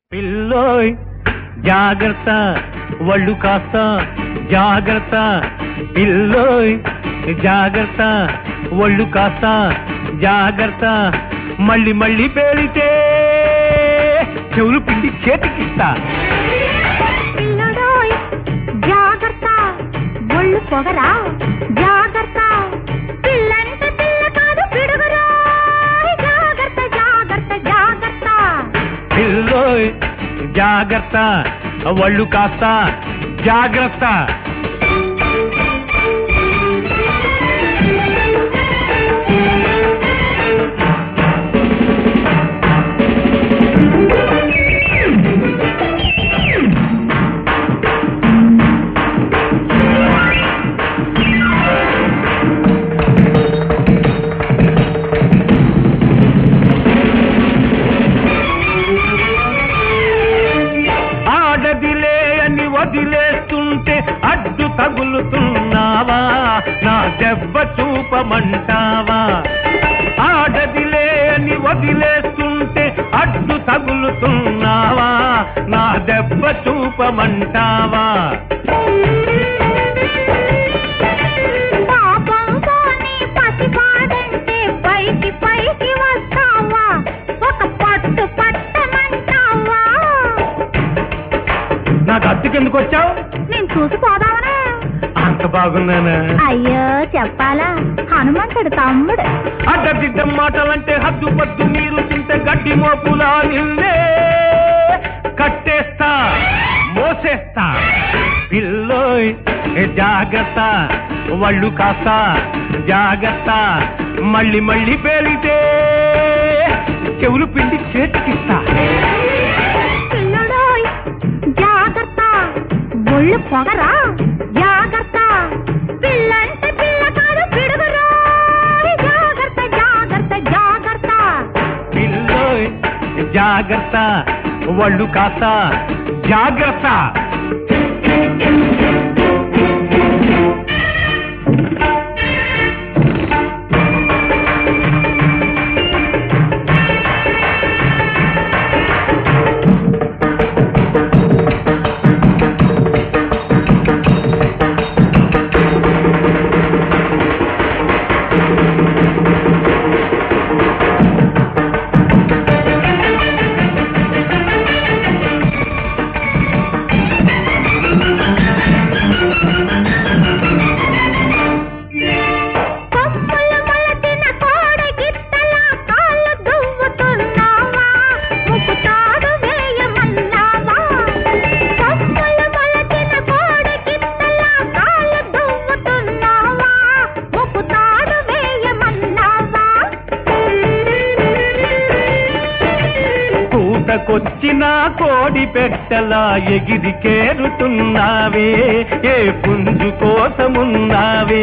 పిల్లోయ్ జాగ్రత్త ఒళ్ళు కాస్త జాగ్రత్త పిల్లోయ్ జాగ్రత్త ఒళ్ళు కాస్త జాగ్రత్త మళ్ళీ మళ్ళీ పేలితే చెవులు పిండి చేతికిస్తా పిల్లడోయ్ జాగ్రత్త ఒళ్ళు పొగరా జాగ్రత్త పిల్లంటే పిల్ల కాదు పిడుగురా జాగ్రత్త జాగ్రత్త జాగ్రత్త పిల్లోయ్ జాగ్రత్త ఒళ్ళు కాస్త జాగ్రత్త ఆడదిలే అని వదిలేస్తుంటే అడ్డు తగులుతున్నావా నా దెబ్బ చూపమంటావా ఆడదిలే అని వదిలేస్తుంటే అడ్డు తగులుతున్నావా నా దెబ్బ చూపమంటావా పాపంతో నీ పసిపాడంటే పైకి పైకి వస్తావా ఒక పట్టు పట్టమంటావా నాకు అద్దెకెందుకు వచ్చావు నేను చూసిపోదామనే అంత బాగున్నానా అయ్యో చెప్పాలా హనుమంతుడు తమ్ముడు అడ్డదిడ్డ మాటలంటే హద్దు పద్దు మీరు తింటే గడ్డి మోపులా నిన్నే కట్టేస్తా మోసేస్తా పిల్లోయ్ ఏ జాగ్రత్త వాళ్ళు కాస్త జాగ్రత్త మళ్ళీ మళ్ళీ పేలితే చెవులు పిండి చేతికిస్తా పిల్లడోయ్ జాగ్రత్త ఒళ్ళు పొగరా జాగ్రత్త పిల్లంటే పిల్ల కాదు పిడుగురా జాగ్రత్త జాగ్రత్త జాగ్రత్త పిల్లోయ్ జాగ్రత్త వాళ్ళు కాస్త జాగ్రత్త కొప్పులు మొలచిన కోడి గిత్తలా కాళ్ళు దువ్వుతున్నావా ముక్కు తాడు వేయమన్నావా కొప్పులు మొలచిన కోడి గిత్తలా కాళ్ళు దువ్వుతున్నావా ముక్కు తాడు వేయమన్నావా పూటకొచ్చిన కోడి పెట్టలా ఎగిరి కేరుతున్నావే ఏ పుంజు కోసమున్నావే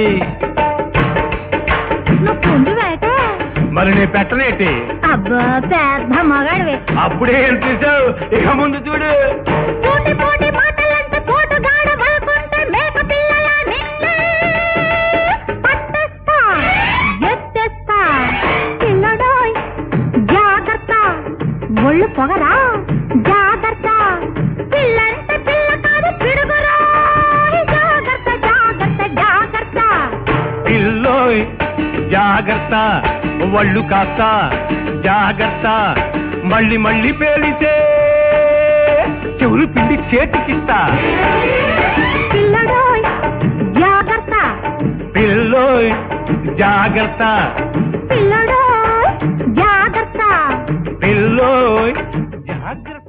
నువ్వు పుంజువైతే మరి నీ పెట్టనేటి అబ్బా పెద్ద మగాడివే అప్పుడే ఏం చూసావు ఇక ముందు చూడు పోటీ పోటీ మాటలంటే పోటుగాడ వలకుంటే మేక పిల్లల నిన్నే పట్టేస్తా ఎత్తేస్తా పిల్లడోయ్ జాగ్రత్త ఒళ్ళు పొగరా జాగ్రత్త పిల్లంటే పిల్ల కాదు పిడుగురా జాగ్రత్త జాగ్రత్త జాగ్రత్త పిల్లోయ్ జాగ్రత్త ఒళ్ళు కాస్త జాగ్రత్త మళ్ళీ మళ్ళీ పేలితే చెవులు పిండి చేతికిస్తా పిల్లడోయ్ జాగ్రత్త పిల్లోయ్ జాగ్రత్త పిల్లడోయ్ జాగ్రత్త పిల్లోయ్ జాగ్రత్త